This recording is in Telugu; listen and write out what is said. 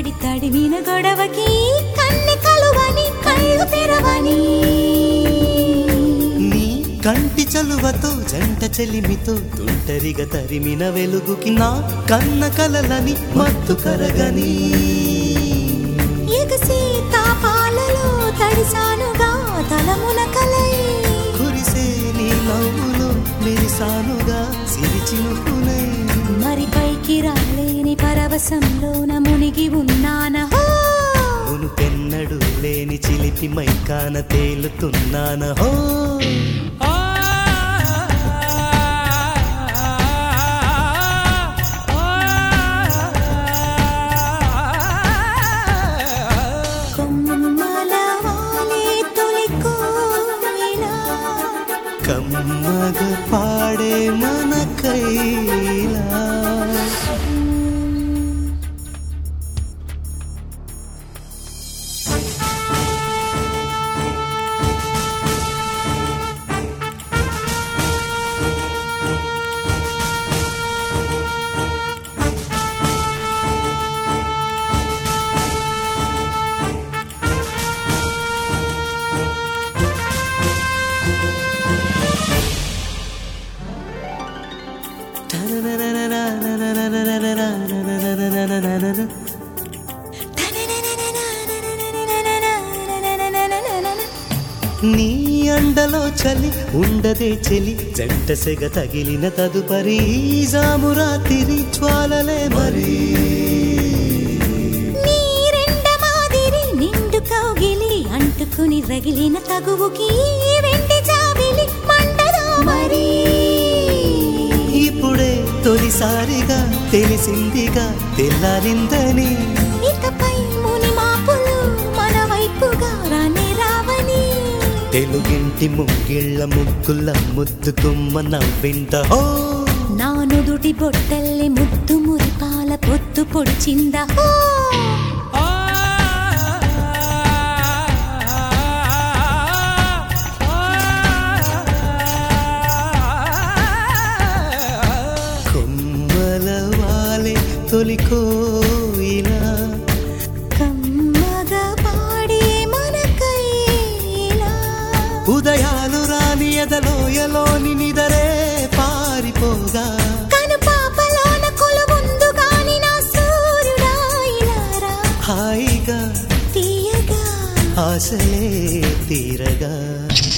తడి తడిమిన గొడవకి కన్నె కలువని కళ్ళు తెరవని నీ కంటి చలువతో జంట చెలిమితో తుంటరిగా తరిమిన వెలుగుకి నా కన్న కలలని మత్తు కరగని ఎగసి తాపాలలో తడిసానుగా తలమున కలై కురిసే నీ నవ్వులో మెరిసానుగా సిరిచినుకునై మరి పైకి రాలేని పరవశంలోన మునిగి ఉన్నానహో మునుపెన్నడు లేని చిలిపి మైకాన తేలుతున్నానహో కొమ్మల వాలే తొలి కోయిలా కమ్మగ పాడే మన కైలా నీ అండలో చలి ఉండదే చెలి జంట సెగ తగిలిన తదుపరి ఈ జామురాతిరి జ్వాలలే మరి నీ రెండ మాదిరి నిండు కౌగిలి అంటుకుని రగిలిన తగువుకి ఈ వెండి జాబిలి మండదా మరి ఇప్పుడే తొలిసారిగా తెలిసిందిగా తెల్లారిందని ఇకపై ముని మాపులు మన వైపుగా రానే రావని తెలుగింటి ముగ్గిళ్ళ ముగ్గుల ముద్దు గుమ్మ నవ్వింద హో నా నుదుటి బొట్టల్లి ముద్దు మురిపాల పొద్దు పొడిచిందా హో! కొమ్మల వాలే తొలి కోయిలా కమ్మగా పాడే మన కైలా ఉదయాలు రాని ఎదలోయలోని నిదరే పారిపోగా కను పాపలోన కొలువుందు గాని నా సూర్యుడా ఇలారా హాయిగా తీయగా ఆశలే తీరగా